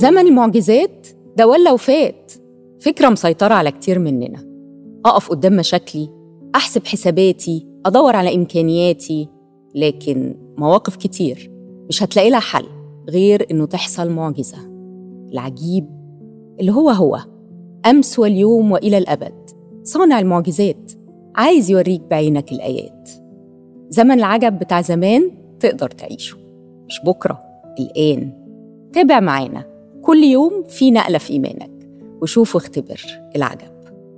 زمن المعجزات ده ولا وفات فكرة مسيطرة على كتير مننا أقف قدام مشاكلي أحسب حساباتي أدور على إمكانياتي لكن مواقف كتير مش هتلاقي لها حل غير إنه تحصل معجزة العجيب اللي هو هو أمس واليوم وإلى الأبد صانع المعجزات عايز يوريك بعينك الآيات زمن العجب بتاع زمان تقدر تعيشه مش بكرة الآن تابع معانا كل يوم في نقلة في إيمانك وشوف واختبر العجب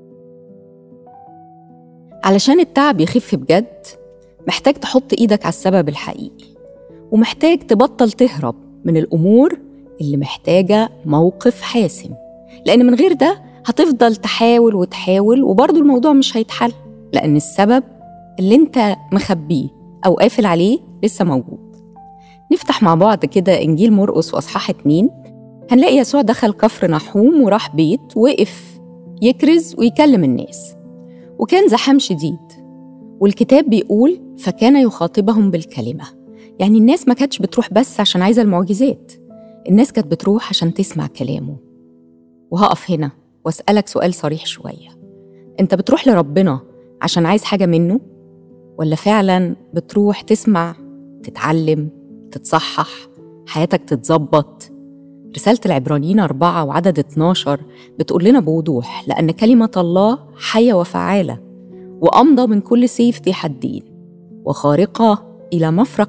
علشان التعب يخف بجد محتاج تحط إيدك على السبب الحقيقي ومحتاج تبطل تهرب من الأمور اللي محتاجة موقف حاسم لأن من غير ده هتفضل تحاول وتحاول وبرضه الموضوع مش هيتحل لأن السبب اللي انت مخبيه أو قافل عليه لسه موجود نفتح مع بعض كده إنجيل مرقس وأصحاح اتنين هنلاقي يسوع دخل كفر نحوم وراح بيت وقف يكرز ويكلم الناس وكان زحام شديد والكتاب بيقول فكان يخاطبهم بالكلمة يعني الناس ما كانتش بتروح بس عشان عايزة المعجزات الناس كانت بتروح عشان تسمع كلامه وهقف هنا واسألك سؤال صريح شوية انت بتروح لربنا عشان عايز حاجة منه ولا فعلا بتروح تسمع تتعلم تتصحح حياتك تتظبط رسالة العبرانيين أربعة وعدد 12 بتقول لنا بوضوح لأن كلمة الله حية وفعالة وأمضى من كل سيف ذي حدين وخارقة إلى مفرق